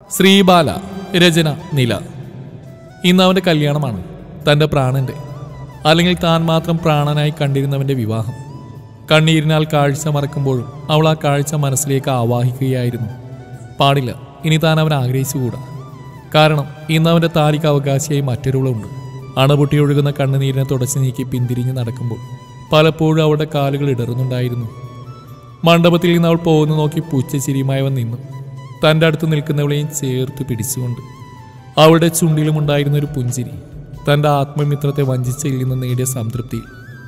ശ്രീബാല രചന നില ഇന്ന് അവൻ്റെ കല്യാണമാണ് തൻ്റെ പ്രാണന്റെ അല്ലെങ്കിൽ താൻ മാത്രം പ്രാണനായി കണ്ടിരുന്നവൻ്റെ വിവാഹം കണ്ണീരിനാൽ കാഴ്ച മറക്കുമ്പോഴും അവൾ ആ കാഴ്ച മനസ്സിലേക്ക് ആവാഹിക്കുകയായിരുന്നു പാടില്ല ഇനി താൻ അവൻ ആഗ്രഹിച്ചുകൂടാ കാരണം ഇന്ന് അവൻ്റെ താരിക്ക് അവകാശിയായി മറ്റൊരുളുണ്ട് അണപൊട്ടി ഒഴുകുന്ന കണ്ണുനീരിനെ തുടച്ചു നീക്കി പിന്തിരിഞ്ഞ് നടക്കുമ്പോൾ പലപ്പോഴും അവളുടെ കാലുകൾ ഇടറുന്നുണ്ടായിരുന്നു മണ്ഡപത്തിൽ നിന്ന് അവൾ പോകുന്നു നോക്കി പൂച്ചച്ചിരിയുമായവൻ നിന്നു തൻ്റെ അടുത്ത് നിൽക്കുന്നവളെയും ചേർത്ത് പിടിച്ചുകൊണ്ട് അവളുടെ ചുണ്ടിലുമുണ്ടായിരുന്ന ഒരു പുഞ്ചിരി തൻ്റെ ആത്മമിത്രത്തെ വഞ്ചിച്ചതിൽ നിന്ന് നേടിയ സംതൃപ്തി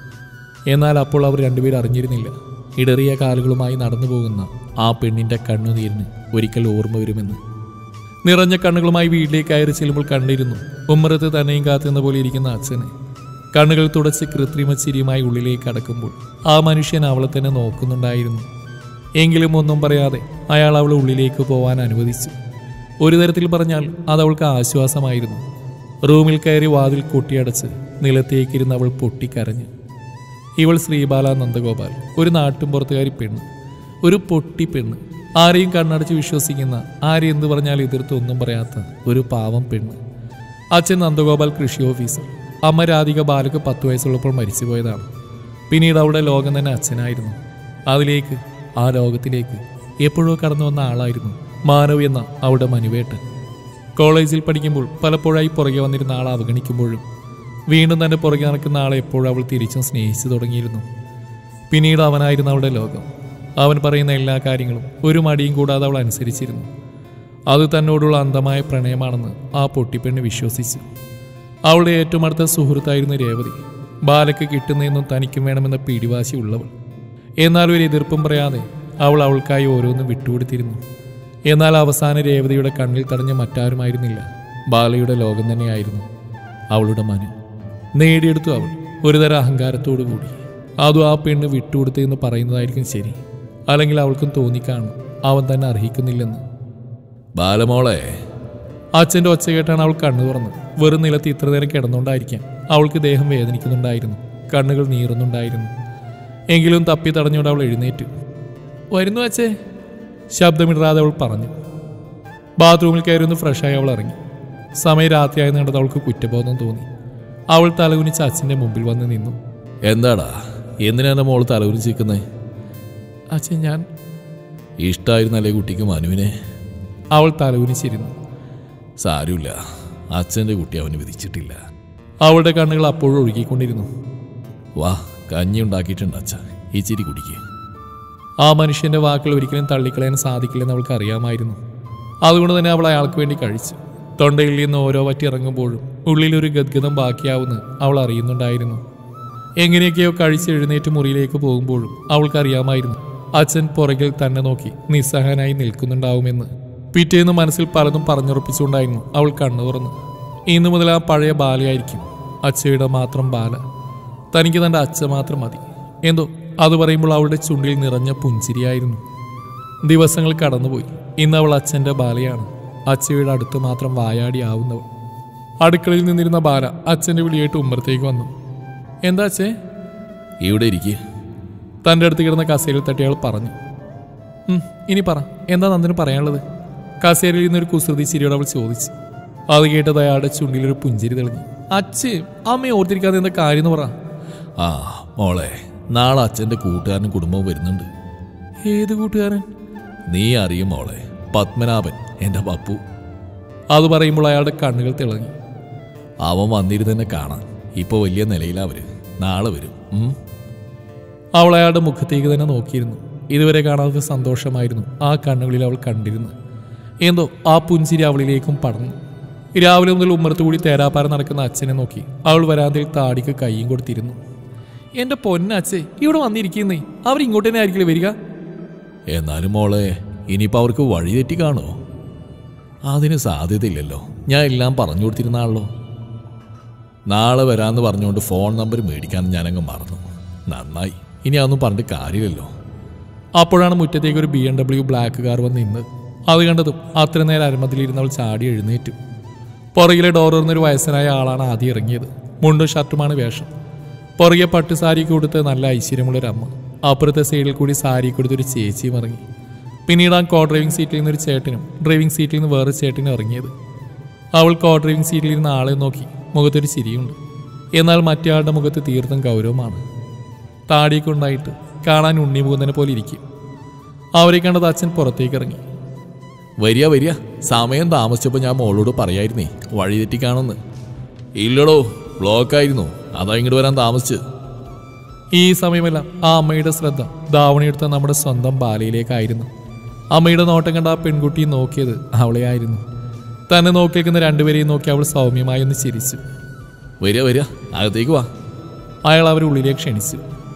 എന്നാൽ അപ്പോൾ അവർ രണ്ടുപേരും അറിഞ്ഞിരുന്നില്ല ഇടറിയ കാലുകളുമായി നടന്നു പോകുന്ന ആ പെണ്ണിൻ്റെ കണ്ണുനീരിന് ഒരിക്കൽ ഓർമ്മ വരുമെന്ന് നിറഞ്ഞ കണ്ണുകളുമായി വീട്ടിലേക്ക് കയറി ചെല്ലുമ്പോൾ കണ്ടിരുന്നു ഉമ്മറത്ത് തന്നെയും കാത്തുന്ന പോലെ ഇരിക്കുന്ന അച്ഛനെ കണ്ണുകൾ തുടച്ച് കൃത്രിമ ചിരിയുമായി ഉള്ളിലേക്ക് അടക്കുമ്പോൾ ആ മനുഷ്യൻ അവളെ തന്നെ നോക്കുന്നുണ്ടായിരുന്നു എങ്കിലും ഒന്നും പറയാതെ അയാൾ അവളെ ഉള്ളിലേക്ക് പോവാൻ അനുവദിച്ചു ഒരു തരത്തിൽ പറഞ്ഞാൽ അത് അവൾക്ക് ആശ്വാസമായിരുന്നു റൂമിൽ കയറി വാതിൽ കൊട്ടിയടച്ച് നിലത്തേക്കിരുന്ന് അവൾ പൊട്ടിക്കരഞ്ഞു ഇവൾ ശ്രീബാല നന്ദഗോപാൽ ഒരു നാട്ടുംപുറത്തുകാരി പെണ്ണ് ഒരു പൊട്ടി പെണ്ണ് ആരെയും കണ്ണടച്ച് വിശ്വസിക്കുന്ന ആരെയും എന്ത് പറഞ്ഞാലും എതിർത്ത് ഒന്നും പറയാത്ത ഒരു പാവം പെണ്ണ് അച്ഛൻ നന്ദഗോപാൽ കൃഷി ഓഫീസർ അമ്മ രാധിക ബാലക്ക് പത്ത് വയസ്സുള്ളപ്പോൾ മരിച്ചുപോയതാണ് പിന്നീട് അവളുടെ ലോകം തന്നെ അച്ഛനായിരുന്നു അതിലേക്ക് ആ ലോകത്തിലേക്ക് എപ്പോഴോ കടന്നു വന്ന ആളായിരുന്നു മാനവ് എന്ന അവളുടെ മനുവേട്ടൻ കോളേജിൽ പഠിക്കുമ്പോൾ പലപ്പോഴായി പുറകെ വന്നിരുന്ന ആളെ അവഗണിക്കുമ്പോഴും വീണ്ടും തന്നെ പുറകെ നടക്കുന്ന ആളെ എപ്പോഴും അവൾ തിരിച്ചും സ്നേഹിച്ചു തുടങ്ങിയിരുന്നു പിന്നീട് അവനായിരുന്നു അവളുടെ ലോകം അവൻ പറയുന്ന എല്ലാ കാര്യങ്ങളും ഒരു മടിയും കൂടാതെ അവൾ അനുസരിച്ചിരുന്നു അത് തന്നോടുള്ള അന്ധമായ പ്രണയമാണെന്ന് ആ പൊട്ടിപ്പെണ്ണ് വിശ്വസിച്ചു അവളുടെ ഏറ്റവും അടുത്ത സുഹൃത്തായിരുന്നു രേവതി ബാലയ്ക്ക് കിട്ടുന്നതെന്നും തനിക്കും വേണമെന്ന പിടിവാശി ഉള്ളവൾ എന്നാൽ ഒരു എതിർപ്പും പറയാതെ അവൾ അവൾക്കായി ഓരോന്നും വിട്ടുകൊടുത്തിരുന്നു എന്നാൽ അവസാന രേവതിയുടെ കണ്ണിൽ തടഞ്ഞ മറ്റാരുമായിരുന്നില്ല ബാലയുടെ ലോകം തന്നെയായിരുന്നു അവളുടെ മനു നേടിയെടുത്തു അവൾ ഒരുതരം അഹങ്കാരത്തോടു കൂടി അതും ആ പെണ്ണ് വിട്ടുകൊടുത്തു എന്ന് പറയുന്നതായിരിക്കും ശരി അല്ലെങ്കിൽ അവൾക്കും തോന്നിക്കാണും അവൻ തന്നെ അർഹിക്കുന്നില്ലെന്ന് ബാലമോളെ അച്ഛൻ്റെ ഒച്ച കേട്ടാണ് അവൾ കണ്ണു തുറന്ന് വെറും നിലത്ത് ഇത്ര നേരം കിടന്നുകൊണ്ടായിരിക്കാം അവൾക്ക് ദേഹം വേദനിക്കുന്നുണ്ടായിരുന്നു കണ്ണുകൾ നീറുന്നുണ്ടായിരുന്നു എങ്കിലും തപ്പി തടഞ്ഞുകൊണ്ട് അവൾ എഴുന്നേറ്റു വരുന്നു അച്ഛേ ശബ്ദമിടാതെ അവൾ പറഞ്ഞു ബാത്റൂമിൽ കയറി ഒന്ന് ഫ്രഷായി അവൾ ഇറങ്ങി സമയം രാത്രിയായി കണ്ടത് അവൾക്ക് കുറ്റബോധം തോന്നി അവൾ തലകുനിച്ച് അച്ഛൻ്റെ മുമ്പിൽ വന്ന് നിന്നു എന്താടാ എന്തിനാ എൻ്റെ മോള് തലകുരിച്ചിരിക്കുന്നേ അച്ഛൻ ഞാൻ ഇഷ്ടായിരുന്നല്ലേ കുട്ടിക്ക് മനുവിനെ അവൾ തലകുനിച്ചിരുന്നു സാരമില്ല അച്ഛൻ്റെ കുട്ടി അവന് വിധിച്ചിട്ടില്ല അവളുടെ കണ്ണുകൾ അപ്പോഴും ഒഴുകിക്കൊണ്ടിരുന്നു വാ കഞ്ഞി ഉണ്ടാക്കിയിട്ടുണ്ട് അച്ഛ ഈ ചിരി കുടിക്ക് ആ മനുഷ്യന്റെ വാക്കുകൾ ഒരിക്കലും തള്ളിക്കളയാൻ സാധിക്കില്ലെന്ന് അവൾക്ക് അറിയാമായിരുന്നു അതുകൊണ്ട് തന്നെ അവൾ അയാൾക്ക് വേണ്ടി കഴിച്ചു തൊണ്ടയിൽ നിന്ന് ഓരോ വറ്റി ഇറങ്ങുമ്പോഴും ഉള്ളിലൊരു ഗദ്ഗതം ബാക്കിയാവുന്ന അവൾ അറിയുന്നുണ്ടായിരുന്നു എങ്ങനെയൊക്കെയോ കഴിച്ച് എഴുന്നേറ്റ് മുറിയിലേക്ക് പോകുമ്പോഴും അവൾക്കറിയാമായിരുന്നു അച്ഛൻ പുറകിൽ തന്നെ നോക്കി നിസ്സഹനായി നിൽക്കുന്നുണ്ടാവുമെന്ന് പിറ്റേന്ന് മനസ്സിൽ പലതും പറഞ്ഞുറപ്പിച്ചുകൊണ്ടായിരുന്നു അവൾ കണ്ണു തുറന്നു ഇന്നു മുതൽ ആ പഴയ ബാലയായിരിക്കും അച്ഛയുടെ മാത്രം ബാല തനിക്ക് തൻ്റെ അച്ഛ മാത്രം മതി എന്തോ അത് പറയുമ്പോൾ അവളുടെ ചുണ്ടിൽ നിറഞ്ഞ പുഞ്ചിരിയായിരുന്നു ദിവസങ്ങൾ കടന്നുപോയി ഇന്ന് അവൾ അച്ഛൻ്റെ ബാലയാണ് അച്ഛയുടെ അടുത്ത് മാത്രം വായാടിയാവുന്നവൾ അടുക്കളയിൽ നിന്നിരുന്ന ബാല അച്ഛൻ്റെ വിളിയായിട്ട് ഉമ്മറത്തേക്ക് വന്നു എന്താ അച്ഛേ ഇവിടെ ഇരിക്ക് തൻ്റെ അടുത്ത് കിടന്ന കസേരയിൽ തട്ടി അയാൾ പറഞ്ഞു "ഉം, ഇനി പറ എന്താ നന്ദിന് പറയാനുള്ളത് കസേരയിൽ നിന്നൊരു കുസൃതി ചിരിയോട് അവൾ ചോദിച്ചു അത് കേട്ടത് അയാളുടെ ചുണ്ടിലൊരു പുഞ്ചിരി തെളിഞ്ഞു അച്ഛേ അമ്മയെ ഓർത്തിരിക്കാതെ എന്താ കാര്യം എന്ന് പറ ആ മോളെ നാളെ അച്ഛൻ്റെ കൂട്ടുകാരനും കുടുംബവും വരുന്നുണ്ട് ഏത് കൂട്ടുകാരൻ നീ അറിയും മോളെ പത്മനാഭൻ എൻ്റെ പപ്പു അത് പറയുമ്പോൾ അയാളുടെ കണ്ണുകൾ തിളങ്ങി അവൻ വന്നിരുന്നെന്നെ കാണാൻ ഇപ്പോൾ വലിയ നിലയിലാ അവര് നാളെ വരും ഉം. അവൾ അയാളുടെ മുഖത്തേക്ക് തന്നെ നോക്കിയിരുന്നു ഇതുവരെ കാണാത്ത സന്തോഷമായിരുന്നു ആ കണ്ണുകളിൽ അവൾ കണ്ടിരുന്നത് എന്തോ ആ പുഞ്ചിരി അവളിലേക്കും പടർന്നു രാവിലെ മുതൽ ഉമ്മറത്ത് കൂടി തേരാപ്പാര നടക്കുന്ന അച്ഛനെ നോക്കി അവൾ വരാന്തയിൽ താടിക്ക് കൈയും കൊടുത്തിരുന്നു എന്റെ പൊന്നച്ഛേ ഇവിടെ വന്നിരിക്കുന്നേ അവർ ഇങ്ങോട്ട് തന്നെ ആയിരിക്കില്ലേ വരിക എന്നാലും മോളെ ഇനിയിപ്പോൾ അവർക്ക് വഴി തെറ്റി കാണോ അതിന് സാധ്യതയില്ലല്ലോ ഞാൻ എല്ലാം പറഞ്ഞു കൊടുത്തിരുന്നാണല്ലോ നാളെ വരാമെന്ന് പറഞ്ഞുകൊണ്ട് ഫോൺ നമ്പർ മേടിക്കാൻ ഞാനങ്ങ് മറന്നു നന്നായി ഇനി അതൊന്നും പറഞ്ഞിട്ട് കാര്യമില്ലല്ലോ അപ്പോഴാണ് മുറ്റത്തേക്ക് ഒരു B M W black car വന്ന് നിന്ന് അത് കണ്ടതും അത്ര നേരം അരമതിലിരുന്ന് അവൾ ചാടി എഴുന്നേറ്റു പുറകിലെ ഡോർ ഒരു വയസ്സനായ ആളാണ് ആദ്യം ഇറങ്ങിയത് മുണ്ടും ഷർട്ടുമാണ് വേഷം പുറകെ പട്ട് സാരി കൊടുത്ത് നല്ല ഐശ്വര്യമുള്ളൊരു അമ്മ അപ്പുറത്തെ സൈഡിൽ കൂടി സാരി കൊടുത്തൊരു ചേച്ചിയും ഇറങ്ങി പിന്നീട് ആ കോ ഡ്രൈവിംഗ് സീറ്റിൽ നിന്ന് ഒരു ചേട്ടനും ഡ്രൈവിംഗ് സീറ്റിൽ നിന്ന് വേറെ ചേട്ടനും ഇറങ്ങിയത് അവൾ കോ ഡ്രൈവിംഗ് സീറ്റിൽ ഇരുന്ന ആളെ നോക്കി മുഖത്തൊരു ചിരിയുണ്ട് എന്നാൽ മറ്റേയാളുടെ മുഖത്ത് തീർത്തും ഗൗരവമാണ് താടിയൊക്കെ ഉണ്ടായിട്ട് കാണാൻ ഉണ്ണിമുകുന്നതിനെ പോലെ ഇരിക്കും അവരെ കണ്ടത് അച്ഛൻ പുറത്തേക്ക് ഇറങ്ങി വരിക വരിക സമയം താമസിച്ചപ്പോൾ ഞാൻ മോളോട് പറയായിരുന്നേ വഴി തെറ്റിക്കാണെന്ന് ഇല്ലടോ ബ്ലോക്കായിരുന്നു അതാ ഇങ്ങോട്ട് വരാൻ താമസിച്ച് ഈ സമയമെല്ലാം ആ അമ്മയുടെ ശ്രദ്ധ ധാവണിയെടുത്ത നമ്മുടെ സ്വന്തം ബാലയിലേക്കായിരുന്നു അമ്മയുടെ നോട്ടം കണ്ട ആ പെൺകുട്ടി നോക്കിയത് അവളെ ആയിരുന്നു തന്നെ നോക്കി നിൽക്കുന്ന രണ്ടുപേരെയും നോക്കി അവൾ സൗമ്യമായി ഒന്ന് ചിരിച്ചു വരിക വരിക അകത്തേക്ക് വാ അയാൾ അവരെ ഉള്ളിലേക്ക് ക്ഷണിച്ചു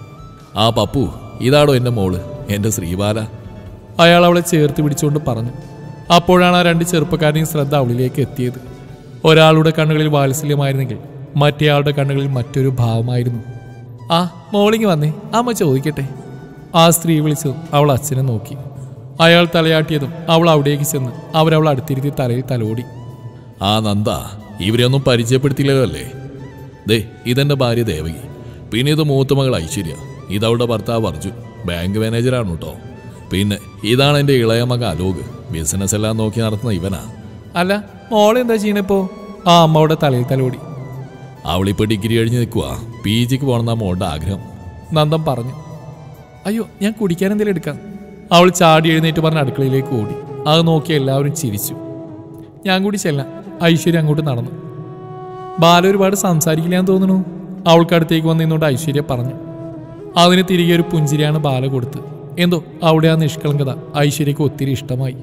ആ പപ്പു ഇതാടോ എൻ്റെ മോള് എൻ്റെ ശ്രീബാല അയാൾ അവളെ ചേർത്ത് പിടിച്ചുകൊണ്ട് പറഞ്ഞു അപ്പോഴാണ് ആ രണ്ട് ചെറുപ്പക്കാരുടെയും ശ്രദ്ധ അവളിലേക്ക് എത്തിയത് ഒരാളുടെ കണ്ണുകളിൽ വാത്സല്യമായിരുന്നെങ്കിൽ മറ്റേയാളുടെ കണ്ണുകളിൽ മറ്റൊരു ഭാവമായിരുന്നു ആ മോളിങ് വന്നേ അമ്മ ചോദിക്കട്ടെ ആ സ്ത്രീ വിളിച്ചതും അവൾ അച്ഛനെ നോക്കി അയാൾ തലയാട്ടിയതും അവൾ അവിടേക്ക് ചെന്ന് അവരവൾ അടുത്തിരുത്തി തലയിൽ തലോടി ആ നന്ദ ഇവരെയൊന്നും പരിചയപ്പെടുത്തില്ലല്ലോ അല്ലേ ദേ ഇതെന്റെ ഭാര്യ ദേവകി പിന്നെ ഇത് മൂത്തുമകൾ ഐശ്വര്യ ഇതവളുടെ ഭർത്താവ് അർജുൻ ബാങ്ക് മാനേജറാണ് കേട്ടോ പിന്നെ ഇതാണ് എൻ്റെ ഇളയ മക അലോക് ബിസിനസ് എല്ലാം നോക്കി നടത്തുന്ന ഇവനാ അല്ല മോളെന്താ ചെയ്യണിപ്പോ ആ അമ്മയുടെ തലയിൽ തലോടി അവളിപ്പോൾ ഡിഗ്രി കഴിഞ്ഞ് നിൽക്കുക പി ജിക്ക് പോകണമെന്നാ മോളുടെ ആഗ്രഹം നന്ദൻ പറഞ്ഞു അയ്യോ ഞാൻ കുടിക്കാൻ എന്തെങ്കിലും എടുക്കാം അവൾ ചാടി എഴുന്നേറ്റ് പറഞ്ഞ അടുക്കളയിലേക്ക് ഓടി അത് നോക്കി എല്ലാവരും ചിരിച്ചു ഞാൻ കൂടി ചെല്ലാം ഐശ്വര്യ അങ്ങോട്ട് നടന്നു ബാല ഒരുപാട് സംസാരിക്കില്ലാന്ന് തോന്നുന്നു അവൾക്കടുത്തേക്ക് വന്ന് നിന്നോണ്ട് ഐശ്വര്യ പറഞ്ഞു അതിന് തിരികെ ഒരു പുഞ്ചിരിയാണ് ബാല കൊടുത്ത് എന്തോ അവിടെ ആ നിഷ്കളങ്കത ഐശ്വര്യക്ക് ഒത്തിരി ഇഷ്ടമായി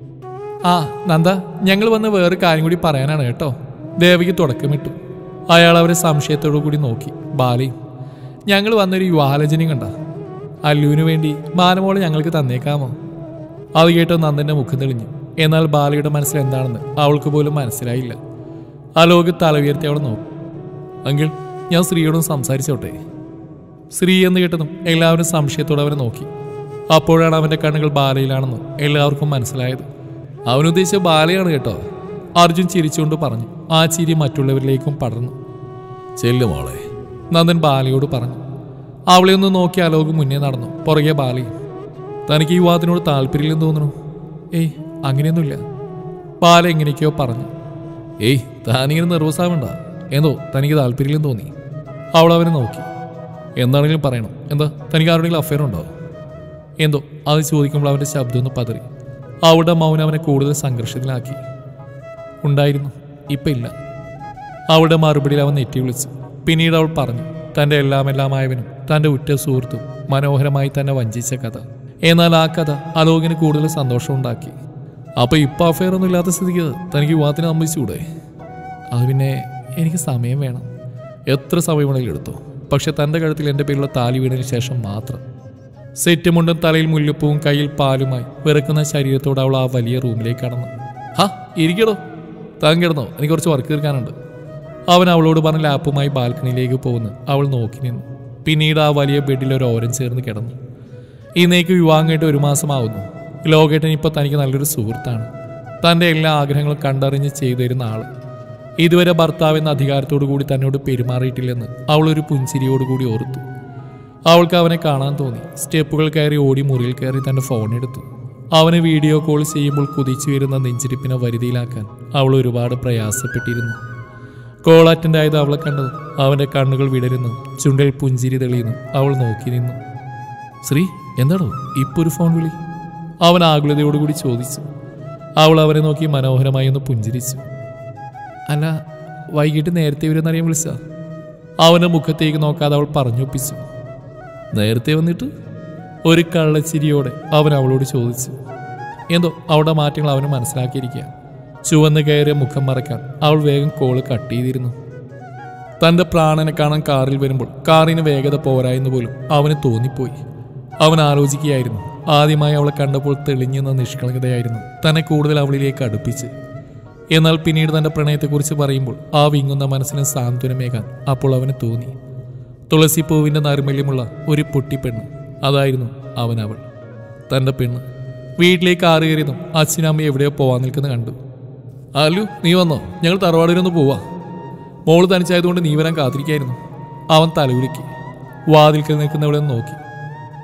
ആ നന്ദ ഞങ്ങൾ വന്ന് വേറെ കാര്യം കൂടി പറയാനാണ് കേട്ടോ ദേവയ്ക്ക് തുടക്കമിട്ടു അയാൾ അവരെ സംശയത്തോടു കൂടി നോക്കി ബാലയും ഞങ്ങൾ വന്നൊരു യുവാലോചനയും കണ്ട അല്ലുവിന് വേണ്ടി ബാലമോളെ ഞങ്ങൾക്ക് തന്നേക്കാമോ അത് കേട്ടോ നന്ദന്റെ മുഖം തെളിഞ്ഞു എന്നാൽ ബാലയുടെ മനസ്സിൽ എന്താണെന്ന് അവൾക്ക് പോലും മനസ്സിലായില്ല അലോക് തല ഉയർത്തി അവളെ നോക്കും എങ്കിൽ ഞാൻ സ്ത്രീയോടും സംസാരിച്ചോട്ടെ സ്ത്രീ എന്ന് കേട്ടതും എല്ലാവരും സംശയത്തോടെ അവനെ നോക്കി അപ്പോഴാണ് അവന്റെ കണ്ണുകൾ ബാലയിലാണെന്ന് എല്ലാവർക്കും മനസ്സിലായത് അവനുദ്ദേശിച്ച ബാലയാണ് കേട്ടോ അർജുൻ ചിരിച്ചുകൊണ്ട് പറഞ്ഞു ആ ചിരി മറ്റുള്ളവരിലേക്കും പടർന്നു ചെല്ലു മോളെ നന്ദൻ ബാലയോട് പറഞ്ഞു അവളെ ഒന്ന് നോക്കി അലോക് മുന്നേ നടന്നു പുറകെ ബാലയും തനിക്ക് ഈ യുവാത്തിനോട് താല്പര്യമില്ലെന്ന് തോന്നുന്നു ഏയ് അങ്ങനെയൊന്നുമില്ല ബാല എങ്ങനെയൊക്കെയോ പറഞ്ഞു ഏയ് താനിങ്ങനെ നെർവസ് ആവണ്ട എന്തോ തനിക്ക് താല്പര്യമില്ലെന്ന് തോന്നി അവൾ അവനെ നോക്കി എന്താണെങ്കിലും പറയണം എന്താ തനിക്ക് ആരുടെങ്കിലും അഫയർ ഉണ്ടോ എന്തോ അത് ചോദിക്കുമ്പോൾ അവൻ്റെ ശബ്ദം ഒന്ന് പതറി അവളുടെ മൗനം അവനെ കൂടുതൽ സംഘർഷത്തിലാക്കി ഉണ്ടായിരുന്നു ഇപ്പം ഇല്ല അവളുടെ മറുപടിയിൽ അവൻ നെറ്റി വിളിച്ചു പിന്നീട് അവൾ പറഞ്ഞു തൻ്റെ എല്ലാം എല്ലാമായവനും തൻ്റെ ഉറ്റ സുഹൃത്തും മനോഹരമായി തന്നെ വഞ്ചിച്ച കഥ എന്നാൽ ആ കഥ അലോകിന് കൂടുതൽ സന്തോഷമുണ്ടാക്കി അപ്പോൾ ഇപ്പം അഫയർ ഒന്നും ഇല്ലാത്ത സ്ഥിതിക്ക് തനിക്ക് വിവാഹത്തിന് സമ്മതിച്ചുകൂടെ അത് പിന്നെ എനിക്ക് സമയം വേണം എത്ര സമയം വേണമെങ്കിലും എടുത്തോ പക്ഷെ തൻ്റെ കഴുത്തിൽ എൻ്റെ പേരുള്ള താലി വീണതിന് ശേഷം മാത്രം സെറ്റുമുണ്ടും തലയിൽ മുല്ലപ്പൂവും കയ്യിൽ പാലുമായി വിറക്കുന്ന ശരീരത്തോടെ അവൾ ആ വലിയ റൂമിലേക്ക് കടന്നു ഹാ ഇരിക്കടോ താൻ കിടന്നോ എനിക്ക് കുറച്ച് വർക്ക് തീർക്കാനുണ്ട് അവൻ അവളോട് പറഞ്ഞ ലാപ്പുമായി ബാൽക്കണിയിലേക്ക് പോകുന്നു അവൾ നോക്കി നിന്നു പിന്നീട് ആ വലിയ ബെഡിൽ ഒരു ഓരം ചേർന്ന് കിടന്നു ഇന്നേക്ക് വിവാഹം കഴിഞ്ഞിട്ട് ഒരു മാസമാവുന്നു ലോകേട്ടൻ ഇപ്പോൾ തനിക്ക് നല്ലൊരു സുഹൃത്താണ് തൻ്റെ എല്ലാ ആഗ്രഹങ്ങളും കണ്ടറിഞ്ഞ് ചെയ്തു തരുന്ന ആള് ഇതുവരെ ഭർത്താവ് എന്ന അധികാരത്തോടു കൂടി തന്നോട് പെരുമാറിയിട്ടില്ലെന്ന് അവൾ ഒരു പുഞ്ചിരിയോടുകൂടി ഓർത്തു അവൾക്ക് അവനെ കാണാൻ തോന്നി സ്റ്റെപ്പുകൾ കയറി ഓടി മുറിയിൽ കയറി തന്റെ ഫോൺ എടുത്തു അവന് വീഡിയോ കോൾ ചെയ്യുമ്പോൾ കുതിച്ചു വരുന്ന നെഞ്ചിരിപ്പിനെ വരുതിയിലാക്കാൻ അവൾ ഒരുപാട് പ്രയാസപ്പെട്ടിരുന്നു കോൾ അറ്റൻഡ് ആയത് അവളെ കണ്ടത് അവന്റെ കണ്ണുകൾ വിടരുന്നു ചുണ്ടിൽ പുഞ്ചിരി തെളിയുന്നു അവൾ നോക്കി നിന്നു ശ്രീ എന്താണോ ഇപ്പൊ ഒരു ഫോൺ വിളി അവൻ ആകുലതയോടുകൂടി ചോദിച്ചു അവൾ അവനെ നോക്കി മനോഹരമായി ഒന്ന് പുഞ്ചിരിച്ചു അല്ല വൈകിട്ട് നേരത്തെ വരുന്നറിയാൻ വിളിച്ച അവന്റെ മുഖത്തേക്ക് നോക്കാതെ അവൾ പറഞ്ഞൊപ്പിച്ചു നേരത്തെ വന്നിട്ട് ഒരു കള്ളച്ചിരിയോടെ അവൻ അവളോട് ചോദിച്ചു എന്തോ അവളുടെ മാറ്റങ്ങൾ അവന് മനസ്സിലാക്കിയിരിക്കുക ചുവന്ന് കയറിയ മുഖം മറക്കാൻ അവൾ വേഗം കോള് കട്ട് ചെയ്തിരുന്നു തന്റെ പ്രാണനെ കാണാൻ കാറിൽ വരുമ്പോൾ കാറിന് വേഗത പോരായെന്ന് പോലും അവന് തോന്നിപ്പോയി അവൻ ആലോചിക്കുകയായിരുന്നു ആദ്യമായി അവളെ കണ്ടപ്പോൾ തെളിഞ്ഞെന്ന നിഷ്കളങ്കതയായിരുന്നു തന്നെ കൂടുതൽ അവളിലേക്ക് അടുപ്പിച്ച് എന്നാൽ പിന്നീട് തന്റെ പ്രണയത്തെക്കുറിച്ച് പറയുമ്പോൾ ആ വിങ്ങുന്ന മനസ്സിന് സാന്ത്വനമേകാൻ അപ്പോൾ അവന് തോന്നി തുളസിപ്പൂവിന്റെ നൈർമല്യമുള്ള ഒരു പൊട്ടിപ്പെണ്ണ് അതായിരുന്നു അവൻ അവൾ തന്റെ പെണ്ണ് വീട്ടിലേക്ക് ആറ് കയറിയതും അച്ഛനമ്മ എവിടെയോ പോവാൻ നിൽക്കുന്ന കണ്ടു അല്ലു നീ വന്നോ ഞങ്ങൾ തറവാടിലൊന്ന് പോവാ മോള് തനിച്ചായതുകൊണ്ട് നീ വരാൻ കാത്തിരിക്കായിരുന്നു അവൻ തലകുലുക്കി വാതിൽക്കൽ നിൽക്കുന്നവളെ ഒന്ന് നോക്കി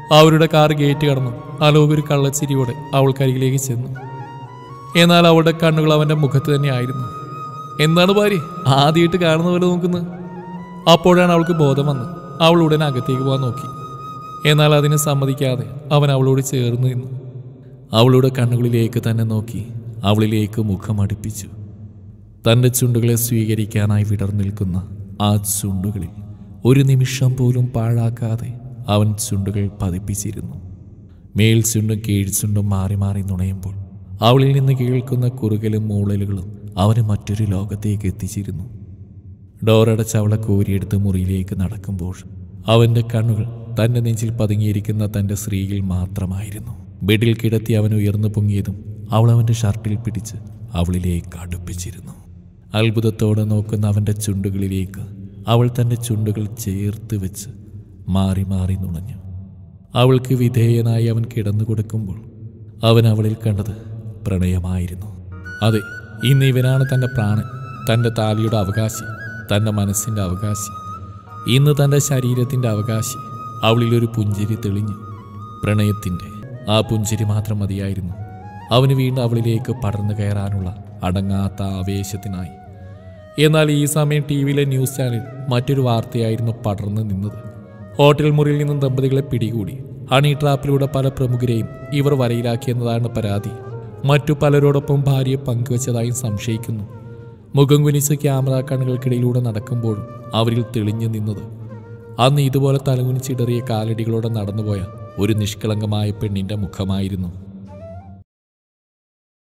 അവരുടെ കാർ ഗേറ്റ് കടന്നു അലോക് ഒരു കള്ളച്ചിരിയോടെ അവൾക്കരികിലേക്ക് ചെന്നു എന്നാൽ അവളുടെ കണ്ണുകൾ അവന്റെ മുഖത്ത് തന്നെയായിരുന്നു എന്താണ് ഭാര്യ ആദ്യമായിട്ട് കാണുന്ന പോലെ നോക്കുന്നത് അപ്പോഴാണ് അവൾക്ക് ബോധം വന്ന് അവൾ ഉടനെ അകത്തേക്ക് പോകാൻ നോക്കി എന്നാൽ അതിന് സമ്മതിക്കാതെ അവൻ അവളോട് ചേർന്ന് നിന്നു അവളുടെ കണ്ണുകളിലേക്ക് തന്നെ നോക്കി അവളിലേക്ക് മുഖമടുപ്പിച്ചു തൻ്റെ ചുണ്ടുകളെ സ്വീകരിക്കാനായി വിടർന്നിൽക്കുന്ന ആ ചുണ്ടുകളിൽ ഒരു നിമിഷം പോലും പാഴാക്കാതെ അവൻ ചുണ്ടുകൾ പതിപ്പിച്ചിരുന്നു മേൽ ചുണ്ടും കീഴ് ചുണ്ടും മാറി മാറി നുണയുമ്പോൾ അവളിൽ നിന്ന് കേൾക്കുന്ന കുറുകലും മൂളലുകളും അവനെ മറ്റൊരു ലോകത്തേക്ക് എത്തിച്ചിരുന്നു ഡോറടച്ച് അവളെ കോരിയെടുത്ത് മുറിയിലേക്ക് നടക്കുമ്പോൾ അവൻ്റെ കണ്ണുകൾ തൻ്റെ നെഞ്ചിൽ പതുങ്ങിയിരിക്കുന്ന തൻ്റെ സ്ത്രീയിൽ മാത്രമായിരുന്നു ബെഡിൽ കിടത്തി അവൻ ഉയർന്നു പൊങ്ങിയതും അവൾ അവൻ്റെ ഷർട്ടിൽ പിടിച്ച് അവളിലേക്ക് അടുപ്പിച്ചിരുന്നു അത്ഭുതത്തോടെ നോക്കുന്ന അവൻ്റെ ചുണ്ടുകളിലേക്ക് അവൾ തൻ്റെ ചുണ്ടുകൾ ചേർത്ത് വെച്ച് മാറി മാറി നുണഞ്ഞു അവൾക്ക് വിധേയനായി അവൻ കിടന്നു കൊടുക്കുമ്പോൾ അവൻ അവളിൽ കണ്ടത് പ്രണയമായിരുന്നു അതെ ഇന്ന് ഇവനാണ് തൻ്റെ പ്രാണൻ തൻ്റെ താലിയുടെ അവകാശി തൻ്റെ മനസ്സിൻ്റെ അവകാശി ഇന്ന് തൻ്റെ ശരീരത്തിൻ്റെ അവകാശി അവളിലൊരു പുഞ്ചിരി തെളിഞ്ഞു പ്രണയത്തിൻ്റെ ആ പുഞ്ചിരി മാത്രം മതിയായിരുന്നു അവന് വീണ്ടും അവളിലേക്ക് പടർന്നു കയറാനുള്ള അടങ്ങാത്ത ആവേശത്തിനായി എന്നാൽ ഈ സമയം ടി വിയിലെ ന്യൂസ് ചാനൽ മറ്റൊരു വാർത്തയായിരുന്നു പടർന്നു നിന്നത് ഹോട്ടൽ മുറിയിൽ നിന്നും ദമ്പതികളെ പിടികൂടി ഹണി ട്രാപ്പിലൂടെ പല പ്രമുഖരെയും ഇവർ വരയിലാക്കിയെന്നതാണ് പരാതി മറ്റു പലരോടൊപ്പം ഭാര്യയെ പങ്കുവച്ചതായും സംശയിക്കുന്നു മുഖം കുനിച്ച് ക്യാമറ കണ്ണുകൾക്കിടയിലൂടെ നടക്കുമ്പോഴും അവരിൽ തെളിഞ്ഞു നിന്നത് അന്ന് ഇതുപോലെ തലകുനിച്ചിടറിയ കാലടികളോടെ നടന്നുപോയ ഒരു നിഷ്കളങ്കമായ പെണ്ണിന്റെ മുഖമായിരുന്നു